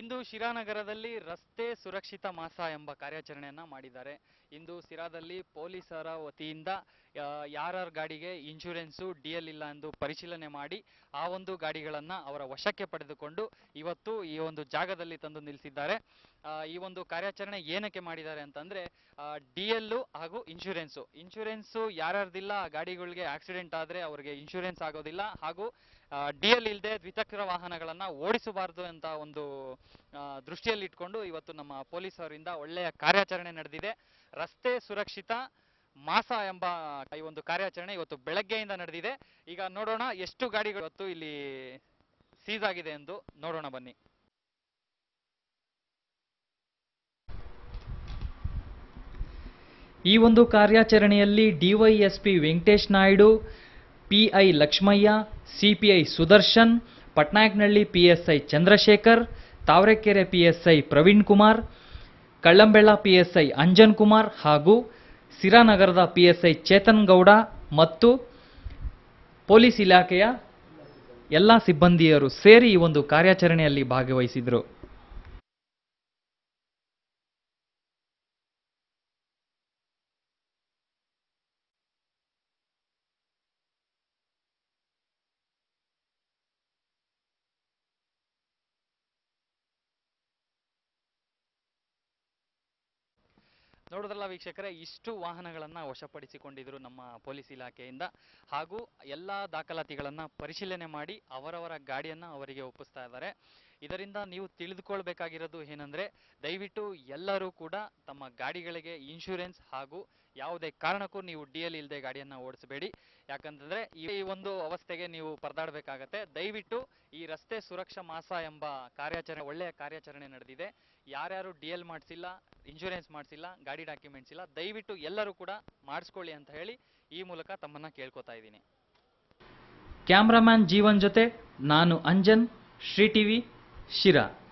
ಇಂದು ಶಿರಾನಗರದಲ್ಲಿ ರಸ್ತೆ ಸುರಕ್ಷಿತ ಮಾಸ ಎಂಬ ಕಾರ್ಯಾಚರಣೆಯನ್ನ ಮಾಡಿದ್ದಾರೆ ಇಂದು ಸಿರಾದಲ್ಲಿ ಪೊಲೀಸರ ವತಿಯಿಂದ ಯಾರ್ಯಾರ ಗಾಡಿಗೆ ಇನ್ಶೂರೆನ್ಸು ಡಿ ಎಲ್ ಇಲ್ಲ ಎಂದು ಪರಿಶೀಲನೆ ಮಾಡಿ ಆ ಒಂದು ಗಾಡಿಗಳನ್ನ ಅವರ ವಶಕ್ಕೆ ಪಡೆದುಕೊಂಡು ಇವತ್ತು ಈ ಒಂದು ಜಾಗದಲ್ಲಿ ತಂದು ನಿಲ್ಲಿಸಿದ್ದಾರೆ ಆ, ಈ ಒಂದು ಕಾರ್ಯಾಚರಣೆ ಏನಕ್ಕೆ ಮಾಡಿದ್ದಾರೆ ಅಂತಂದ್ರೆ ಡಿ ಎಲ್ಲು ಹಾಗೂ ಇನ್ಶೂರೆನ್ಸು ಇನ್ಶೂರೆನ್ಸು ಯಾರ್ಯಾರ್ದಿಲ್ಲ ಆ ಗಾಡಿಗಳಿಗೆ ಆಕ್ಸಿಡೆಂಟ್ ಆದ್ರೆ ಅವರಿಗೆ ಇನ್ಶೂರೆನ್ಸ್ ಆಗೋದಿಲ್ಲ ಹಾಗೂ ಡಿ ಎಲ್ ಇಲ್ಲದೆ ದ್ವಿಚಕ್ರ ವಾಹನಗಳನ್ನ ಓಡಿಸಬಾರದು ಅಂತ ಒಂದು ಆ, ದೃಷ್ಟಿಯಲ್ಲಿ ಇಟ್ಕೊಂಡು ಇವತ್ತು ನಮ್ಮ ಪೊಲೀಸರಿಂದ ಒಳ್ಳೆಯ ಕಾರ್ಯಾಚರಣೆ ನಡೆದಿದೆ ರಸ್ತೆ ಸುರಕ್ಷಿತ ಮಾಸ ಎಂಬ ಈ ಒಂದು ಕಾರ್ಯಾಚರಣೆ ಇವತ್ತು ಬೆಳಗ್ಗೆಯಿಂದ ನಡೆದಿದೆ ಈಗ ನೋಡೋಣ ಎಷ್ಟು ಗಾಡಿಗಳು ಇವತ್ತು ಇಲ್ಲಿ ಸೀಸ್ ಆಗಿದೆ ಎಂದು ನೋಡೋಣ ಬನ್ನಿ ಈ ಒಂದು ಕಾರ್ಯಾಚರಣೆಯಲ್ಲಿ DYSP Venkatesh Naidu PI Lakshmaiah CPI Sudarshan Pattanayakanahalli PSI Chandrashekar Tavarekere PSI Praveen Kumar Kallambella PSI Anjan Kumar ಹಾಗೂ ಸಿರಾನಗರದ ಪಿಎಸ್ಐ ಚೇತನ್ ಗೌಡ ಮತ್ತು ಪೊಲೀಸ್ ಇಲಾಖೆಯ ಎಲ್ಲ ಸಿಬ್ಬಂದಿಯರು ಸೇರಿ ಈ ಒಂದು ಕಾರ್ಯಾಚರಣೆಯಲ್ಲಿ ಭಾಗವಹಿಸಿದರು ನೋಡಿದ್ರಲ್ಲ ವೀಕ್ಷಕರೇ ಇಷ್ಟು ವಾಹನಗಳನ್ನ ವಶಪಡಿಸಿಕೊಂಡಿದ್ರು ನಮ್ಮ ಪೊಲೀಸ್ ಇಲಾಖೆಯಿಂದ ಹಾಗೂ ಎಲ್ಲ ದಾಖಲಾತಿಗಳನ್ನ ಪರಿಶೀಲನೆ ಮಾಡಿ ಅವರವರ ಗಾಡಿಯನ್ನ ಅವರಿಗೆ ಒಪ್ಪಿಸ್ತಾ ಇದ್ದಾರೆ ಇದರಿಂದ ನೀವು ತಿಳಿದುಕೊಳ್ಬೇಕಾಗಿರೋದು ಏನಂದ್ರೆ ದಯವಿಟ್ಟು ಎಲ್ಲರೂ ಕೂಡ ತಮ್ಮ ಗಾಡಿಗಳಿಗೆ ಇನ್ಶೂರೆನ್ಸ್ ಹಾಗೂ ಯಾವುದೇ ಕಾರಣಕ್ಕೂ ನೀವು ಡಿ ಎಲ್ ಇಲ್ಲದೆ ಗಾಡಿಯನ್ನ ಓಡಿಸಬೇಡಿ ಯಾಕಂತಂದ್ರೆ ಈ ಒಂದು ಅವಸ್ಥೆಗೆ ನೀವು ಪರದಾಡಬೇಕಾಗತ್ತೆ ದಯವಿಟ್ಟು ಈ ರಸ್ತೆ ಸುರಕ್ಷಾ ಮಾಸ ಎಂಬ ಕಾರ್ಯಾಚರಣೆ ಒಳ್ಳೆಯ ಕಾರ್ಯಾಚರಣೆ ನಡೆದಿದೆ ಯಾರ್ಯಾರು ಡಿ ಎಲ್ ಮಾಡಿಸಿಲ್ಲ ಇನ್ಶೂರೆನ್ಸ್ ಮಾಡಿಸಿಲ್ಲ ಗಾಡಿ ಡಾಕ್ಯುಮೆಂಟ್ಸ್ ಇಲ್ಲ ದಯವಿಟ್ಟು ಎಲ್ಲರೂ ಕೂಡ ಮಾಡಿಸ್ಕೊಳ್ಳಿ ಅಂತ ಹೇಳಿ ಈ ಮೂಲಕ ತಮ್ಮನ್ನ ಕೇಳ್ಕೊತಾ ಇದ್ದೀನಿ ಕ್ಯಾಮ್ರಾಮ್ಯಾನ್ ಜೀವನ್ ಜೊತೆ ನಾನು ಅಂಜನ್ ಶ್ರೀ ಟಿವಿ ಶಿರಾ